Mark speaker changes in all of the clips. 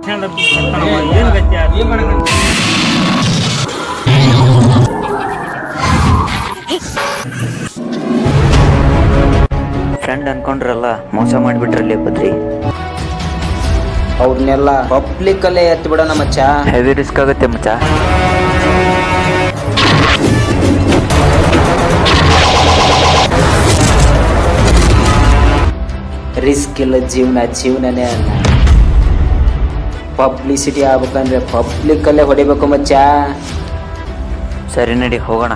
Speaker 1: ಏನ್ ಗತಿ
Speaker 2: ಫ್ರೆಂಡ್ ಅನ್ಕೊಂಡ್ರಲ್ಲ ಮೋಸ ಮಾಡಿಬಿಟ್ರಲ್ಲಿ ಬದ್ರಿ
Speaker 3: ಅವ್ರನ್ನೆಲ್ಲ ಪಬ್ಲಿಕ್ ಅಲ್ಲೇ ಎತ್ತು ಬಿಡೋಣ ಮಚ್ಚ
Speaker 2: ಹೆವಿ ರಿಸ್ಕ್ ಆಗುತ್ತೆ ಮಚ್ಚ
Speaker 3: ರಿಸ್ಕ್ ಇಲ್ಲ ಜೀವನ ಜೀವನನೇ ಅಲ್ಲ ಪಬ್ಲಿಸಿಟಿ ಆಗ್ಬೇಕಂದ್ರೆ ಪಬ್ಲಿಕ್ ಅಲ್ಲೇ ಹೊಡಿಬೇಕು ಮಚ್ಚ
Speaker 2: ಸರಿ ನಡಿ ಹೋಗೋಣ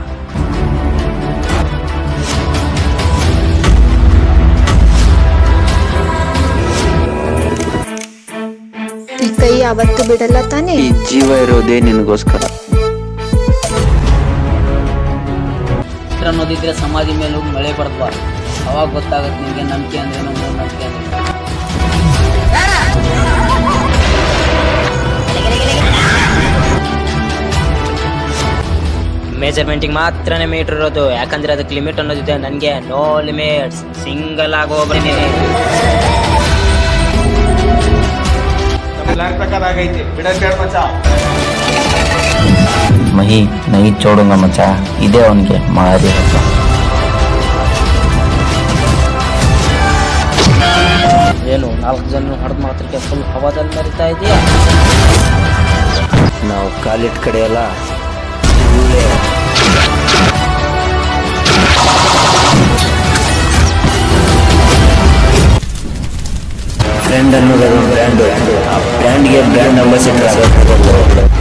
Speaker 4: ಈ ಕೈ ಯಾವತ್ತು ಬಿಡಲ್ಲ ತಾನೇ
Speaker 2: ಈ ಜೀವ ಇರೋದೇ ನಿನಗೋಸ್ಕರ
Speaker 5: ಅನ್ನೋದಿದ್ರೆ ಸಮಾಧಿ ಮೇಲೆ ಹೋಗಿ ಮಳೆ ಬರ್ತವ ಅವಾಗ ಗೊತ್ತಾಗತ್ತೆ ನಿಮಗೆ ನಂಬಿಕೆ ಅಂದ್ರೆ ನಮ್ಮ ನಂಬಿಕೆ ಅಂದ್ರೆ ಮೆಜರ್ಮೆಂಟಿಗೆ ಮಾತ್ರನೇ ಮೀಟರ್ ಇರೋದು ಯಾಕಂದ್ರೆ ಅದಕ್ಕೆ ಲಿಮಿಟ್ ಅನ್ನೋದಿದೆ ನನಗೆ ನೋ ಲಿಮಿಟ್ಸ್ ಸಿಂಗಲ್ ಆಗಿ ಹೋಗ್ಬಿಡಿ
Speaker 2: ಮಹಿ ನೈ ಚೋಡುಂಗ ಮಚ್ಚ ಇದೇ ಅವನಿಗೆ ಮಾರಿ ಹಬ್ಬ
Speaker 5: ಏನು ನಾಲ್ಕು ಜನ ಹೊಡೆದು ಮಾತ್ರಕ್ಕೆ ಫುಲ್ ಹವಾದಲ್ಲಿ ಮರಿತಾ ಇದೆಯಾ
Speaker 2: ನಾವು ಕಾಲಿಟ್ ಕಡೆ ಎಲ್ಲ ಫ್ರೆಂಡ್ ಅನ್ನೋದು ಬ್ರ್ಯಾಂಡ್ ಆ ಬ್ರ್ಯಾಂಡ್ಗೆ ಬ್ರ್ಯಾಂಡ್ ಅಂಬಾಸಿಡರ್